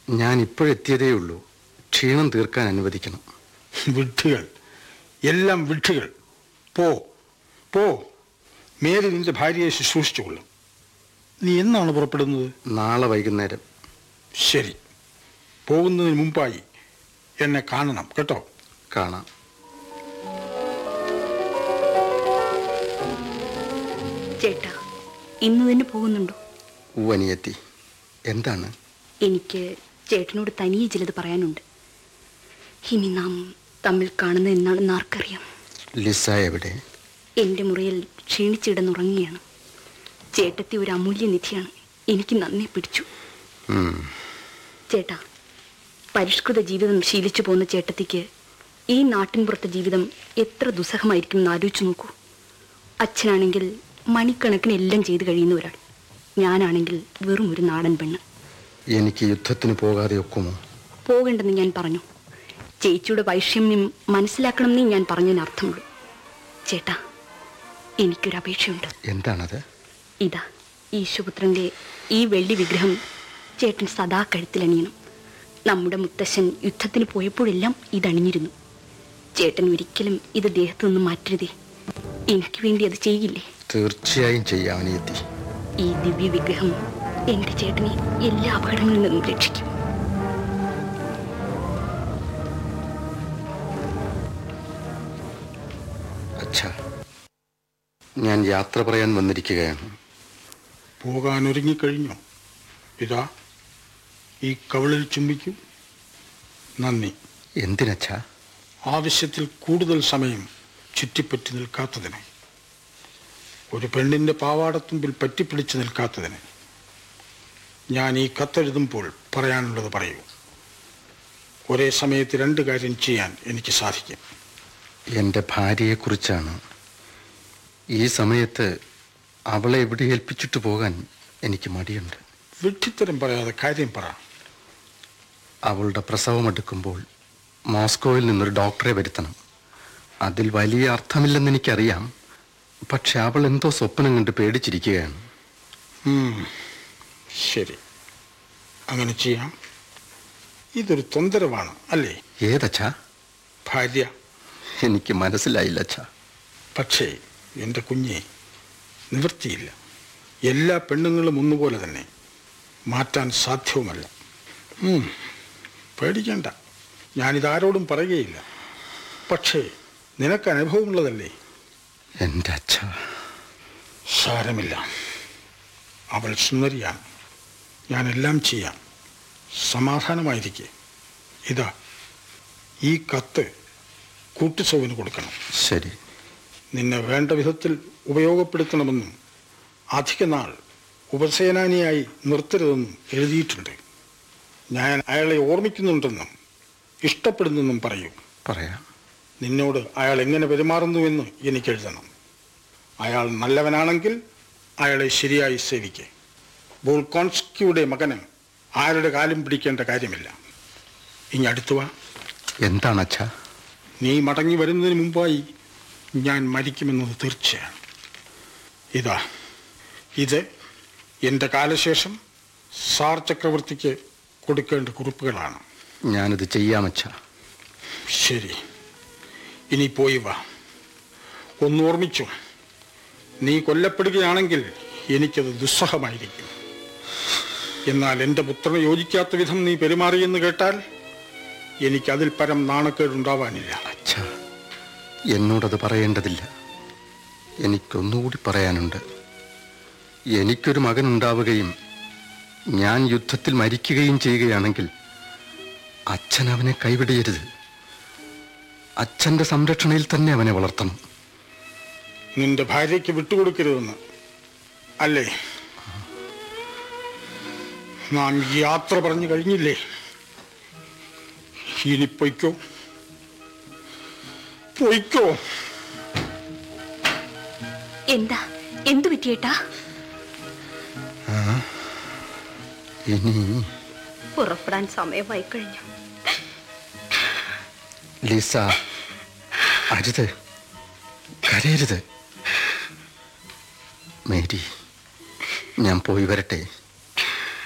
ഞാൻ ഇപ്പോഴെത്തിയതേ ഉള്ളൂ ക്ഷീണം തീർക്കാൻ അനുവദിക്കണം വിഡ്ഢികൾ എല്ലാം വിഡ്ഢികൾ പോ പോ മേരി നിന്റെ ഭാര്യയെ ശുശ്രൂഷിച്ചുകൊള്ളും നീ എന്നാണ് പുറപ്പെടുന്നത് നാളെ വൈകുന്നേരം ശരി പോകുന്നതിന് മുമ്പായി എന്നെ കാണണം കേട്ടോ കാണാം ചേട്ടാ ഇന്ന് തന്നെ പോകുന്നുണ്ടോ ഉവനിയെത്തി എന്താണ് എനിക്ക് ചേട്ടനോട് തനിയെ ചിലത് പറയാനുണ്ട് ഇനി നാം തമ്മിൽ കാണുന്നത് എന്നാണെന്ന് ആർക്കറിയാം ലിസ എവിടെ എൻ്റെ മുറിയിൽ ക്ഷീണിച്ചിടന്നുറങ്ങുകയാണ് ചേട്ടത്തി ഒരു അമൂല്യ നിധിയാണ് എനിക്ക് നന്നെ പിടിച്ചു ഉം, ചേട്ടാ പരിഷ്കൃത ജീവിതം ശീലിച്ചു പോകുന്ന ചേട്ടത്തിക്ക് ഈ നാട്ടിൻപുറത്തെ ജീവിതം എത്ര ദുസ്സഹമായിരിക്കും എന്ന് ആലോചിച്ച് നോക്കൂ അച്ഛനാണെങ്കിൽ മണിക്കണക്കിന് എല്ലാം ചെയ്തു കഴിയുന്ന ഒരാൾ ഞാനാണെങ്കിൽ വെറും ഒരു നാടൻ പെണ്ണ് എനിക്ക് യുദ്ധത്തിന് പോകാതെ ഒക്കുമോ പോകണ്ടെന്ന് ഞാൻ പറഞ്ഞു ചേച്ചിയുടെ വൈഷമ്യം മനസ്സിലാക്കണമെന്നേ ഞാൻ പറഞ്ഞതിന് അർത്ഥമുള്ളൂ ചേട്ടാ എനിക്കൊരു അപേക്ഷയുണ്ട് എന്താണത് ഇതാ ഈശുപുത്രന്റെ ഈ വെള്ളി വിഗ്രഹം ചേട്ടൻ സദാ കഴുത്തിലണിയണം നമ്മുടെ മുത്തശ്ശൻ യുദ്ധത്തിന് പോയപ്പോഴെല്ലാം ഇതണിഞ്ഞിരുന്നു ചേട്ടൻ ഒരിക്കലും ഇത് ദേഹത്തു നിന്ന് മാറ്റരുതേ എനിക്ക് വേണ്ടി അത് ചെയ്യില്ലേ തീർച്ചയായും ചെയ്യാം അനിയത്തി ഈ ദിവ്യ വിഗ്രഹം എന്റെ ചേട്ടനെ എല്ലാ അപകടങ്ങളിൽ നിന്നും രക്ഷിക്കും അച്ഛാ ഞാൻ യാത്ര പറയാൻ വന്നിരിക്കുകയാണ് പോകാൻ ഒരുങ്ങിക്കഴിഞ്ഞോ ഇതാ ഈ കവിളിൽ ചുംബിക്കും നന്ദി എന്തിനച്ഛാ ആവശ്യത്തിൽ കൂടുതൽ സമയം ചുറ്റിപ്പറ്റി നിൽക്കാത്തതിന് ഒരു പെണ്ണിൻ്റെ പാവാടത്തുമ്പിൽ പറ്റിപ്പിടിച്ച് നിൽക്കാത്തതിന് ഞാൻ ഈ കത്തെഴുതുമ്പോൾ പറയാനുള്ളത് പറയൂ ഒരേ സമയത്ത് രണ്ട് കാര്യം ചെയ്യാൻ എനിക്ക് സാധിക്കും എൻ്റെ ഭാര്യയെക്കുറിച്ചാണ് ഈ സമയത്ത് അവളെ എവിടെ ഏൽപ്പിച്ചിട്ട് പോകാൻ എനിക്ക് മടിയുണ്ട് വിഡ്ഢിത്തരം പറയാതെ കാര്യം പറ അവളുടെ പ്രസവമെടുക്കുമ്പോൾ മോസ്കോയിൽ നിന്നൊരു ഡോക്ടറെ വരുത്തണം അതിൽ വലിയ അർത്ഥമില്ലെന്ന് എനിക്കറിയാം പക്ഷെ അവൾ എന്തോ സ്വപ്നം കണ്ട് പേടിച്ചിരിക്കുകയാണ് ഉം, ശരി അങ്ങനെ ചെയ്യാം ഇതൊരു തൊന്തരവാണ് അല്ലേ ഏതച്ഛാ ഭാര്യ എനിക്ക് മനസ്സിലായില്ല അച്ഛാ പക്ഷേ എൻ്റെ കുഞ്ഞെ നിവൃത്തിയില്ല എല്ലാ പെണ്ണുങ്ങളും ഒന്നുപോലെ തന്നെ മാറ്റാൻ സാധ്യവുമല്ല ഉം, പേടിക്കണ്ട ഞാനിതാരോടും പറയുകയില്ല പക്ഷേ നിനക്ക് അനുഭവമുള്ളതല്ലേ എൻ്റെ അച്ഛ സാരമില്ല അവൾ സുന്ദരിയാണ് ഞാനെല്ലാം ചെയ്യാം സമാധാനമായിരിക്കെ ഇതാ ഈ കത്ത് കൂട്ടുസൗവിന് കൊടുക്കണം ശരി നിന്നെ വേണ്ട വിധത്തിൽ ഉപയോഗപ്പെടുത്തണമെന്നും അധിക നാൾ ഉപസേനാനിയായി നിർത്തരുതെന്നും എഴുതിയിട്ടുണ്ട് ഞാൻ അയാളെ ഓർമ്മിക്കുന്നുണ്ടെന്നും ഇഷ്ടപ്പെടുന്നെന്നും പറയൂ പറയാം നിന്നോട് അയാൾ എങ്ങനെ പെരുമാറുന്നുവെന്ന് എനിക്ക് എഴുതണം അയാൾ നല്ലവനാണെങ്കിൽ അയാളെ ശരിയായി സേവിക്കെ ബോൾക്കോൺസ്കിയുടെ മകന് ആരുടെ കാലും പിടിക്കേണ്ട കാര്യമില്ല ഇനി അടുത്തു വാ എന്താണ് അച്ഛാ നീ മടങ്ങി വരുന്നതിന് മുമ്പായി ഞാൻ മരിക്കുമെന്നത് തീർച്ചയാണ് ഇതാ ഇത് എൻ്റെ കാലശേഷം സാർ ചക്രവർത്തിക്ക് കൊടുക്കേണ്ട കുറിപ്പുകളാണ് ഞാനിത് ചെയ്യാം അച്ഛാ ശരി ഇനി പോയി വാ ഒന്നോർമ്മിച്ചു നീ കൊല്ലപ്പെടുകയാണെങ്കിൽ എനിക്കത് ദുസ്സഹമായിരിക്കും എന്നാൽ എൻ്റെ പുത്രന് യോജിക്കാത്ത വിധം നീ പെരുമാറിയെന്ന് കേട്ടാൽ എനിക്കതിൽ പരം നാണക്കേടുണ്ടാവാനില്ല അച്ഛാ എന്നോടത് പറയേണ്ടതില്ല എനിക്കൊന്നുകൂടി പറയാനുണ്ട് എനിക്കൊരു മകനുണ്ടാവുകയും ഞാൻ യുദ്ധത്തിൽ മരിക്കുകയും ചെയ്യുകയാണെങ്കിൽ അച്ഛൻ അവനെ കൈവിടരുത് അച്ഛൻ്റെ സംരക്ഷണയിൽ തന്നെ അവനെ വളർത്തണം നിന്റെ ഭാര്യയ്ക്ക് വിട്ടുകൊടുക്കരുതെന്ന് അല്ലേ നാം യാത്ര പറഞ്ഞു കഴിഞ്ഞില്ലേ ഇനി പൊയ്ക്കോ പൊയ്ക്കോ എന്താ എന്തു പറ്റിയേട്ടാ ഇനി പുറപ്പെടാൻ സമയമായി കഴിഞ്ഞു ലിസ അരുത് കരയരുത് മേരി ഞാൻ പോയി വരട്ടെ